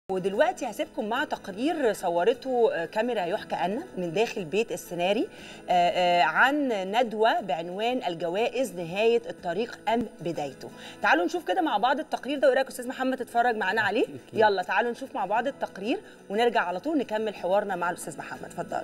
ودلوقتي هسيبكم مع تقرير صورته كاميرا يحكى أن من داخل بيت السيناري عن ندوة بعنوان الجوائز نهاية الطريق أم بدايته تعالوا نشوف كده مع بعض التقرير ده وراك أستاذ محمد تتفرج معانا عليه يلا تعالوا نشوف مع بعض التقرير ونرجع على طول نكمل حوارنا مع الأستاذ محمد اتفضل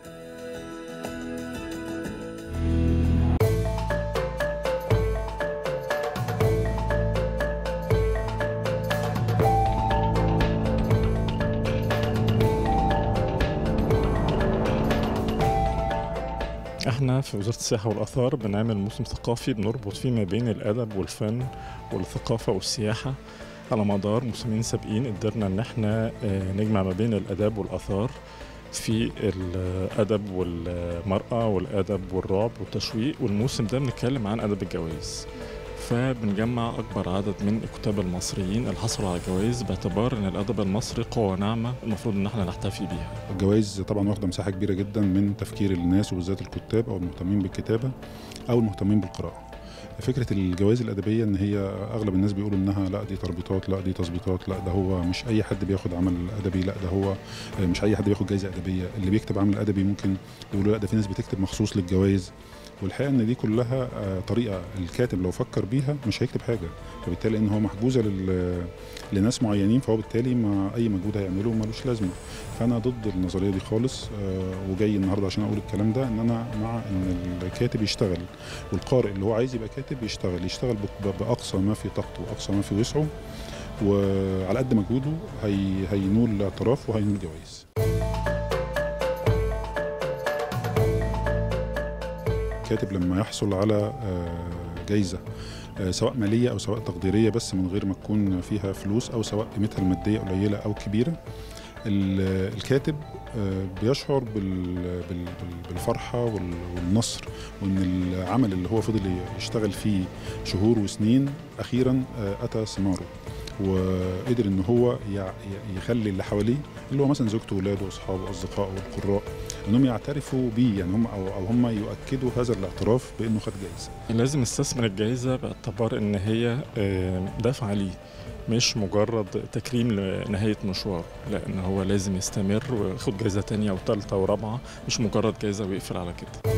احنا في وزارة السياحة والآثار بنعمل موسم ثقافي بنربط فيه ما بين الأدب والفن والثقافة والسياحة على مدار موسمين سابقين قدرنا ان احنا نجمع ما بين الآداب والآثار في الأدب والمرأة والأدب والرعب والتشويق والموسم ده بنتكلم عن أدب الجواز فبنجمع أكبر عدد من الكتاب المصريين اللي حصلوا على جوائز باعتبار إن الأدب المصري قوة ناعمة المفروض إن احنا نحتفي بيها. الجوائز طبعا واخدة مساحة كبيرة جدا من تفكير الناس وبالذات الكتاب أو المهتمين بالكتابة أو المهتمين بالقراءة. فكرة الجوائز الأدبية إن هي أغلب الناس بيقولوا إنها لا دي تربيطات لا دي تظبيطات لا ده هو مش أي حد بياخد عمل أدبي لا ده هو مش أي حد بياخد جايزة أدبية اللي بيكتب عمل أدبي ممكن يقولوا لا ده في ناس بتكتب مخصوص للجوائز والحقيقه ان دي كلها طريقه الكاتب لو فكر بيها مش هيكتب حاجه فبالتالي ان هو محجوزه لل... لناس معينين فهو بالتالي ما اي مجهود هيعمله ملوش لازمه فانا ضد النظريه دي خالص وجاي النهارده عشان اقول الكلام ده ان انا مع ان الكاتب يشتغل والقارئ اللي هو عايز يبقى كاتب يشتغل يشتغل باقصى ما في طاقته واقصى ما في وسعه وعلى قد مجهوده هي... هينول اعتراف وهينول جوائز الكاتب لما يحصل على جايزه سواء ماليه او سواء تقديريه بس من غير ما تكون فيها فلوس او سواء قيمتها الماديه قليله او كبيره الكاتب بيشعر بالفرحه والنصر وان العمل اللي هو فضل يشتغل فيه شهور وسنين اخيرا اتى ثماره وقدر ان هو يخلي اللي حواليه اللي هو مثلا زوجته واولاده واصحابه واصدقائه والقراء انهم يعترفوا بيه يعني هم او او هم يؤكدوا هذا الاعتراف بانه خد جائزه. لازم استثمر الجائزه باعتبار ان هي دفعه ليه مش مجرد تكريم لنهايه مشوار لان هو لازم يستمر وياخد جائزه تانية وثالثه ورابعه مش مجرد جائزه ويقفل على كده.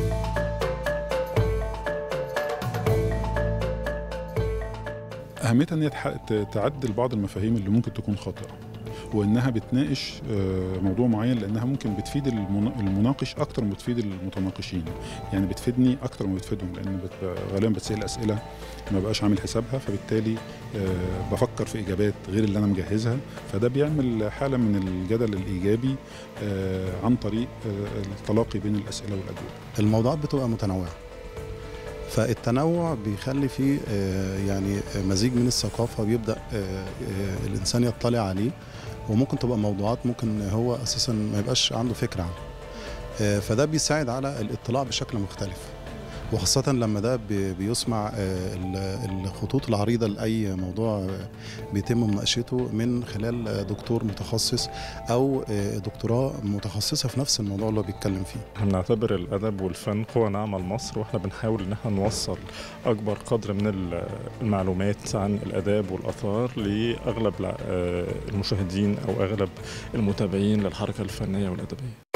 اهميتها ان هي تعدل بعض المفاهيم اللي ممكن تكون خاطئه وانها بتناقش موضوع معين لانها ممكن بتفيد المناقش اكتر ما بتفيد المتناقشين يعني بتفيدني اكتر ما بتفيدهم لان غالبا بتسال اسئله ما بقاش عامل حسابها فبالتالي بفكر في اجابات غير اللي انا مجهزها فده بيعمل حاله من الجدل الايجابي عن طريق التلاقي بين الاسئله والاجوبه الموضوعات بتبقى متنوعه فالتنوع بيخلي فيه يعني مزيج من الثقافة بيبدأ الإنسان يطلع عليه وممكن تبقى موضوعات ممكن هو أساسا ما يبقاش عنده فكرة عنها فده بيساعد على الاطلاع بشكل مختلف وخاصة لما ده بيسمع الخطوط العريضة لأي موضوع بيتم مناقشته من خلال دكتور متخصص أو دكتوراه متخصصة في نفس الموضوع اللي هو بيتكلم فيه. احنا بنعتبر الأدب والفن قوة ناعمة لمصر واحنا بنحاول إن احنا نوصل أكبر قدر من المعلومات عن الآداب والآثار لأغلب المشاهدين أو أغلب المتابعين للحركة الفنية والأدبية.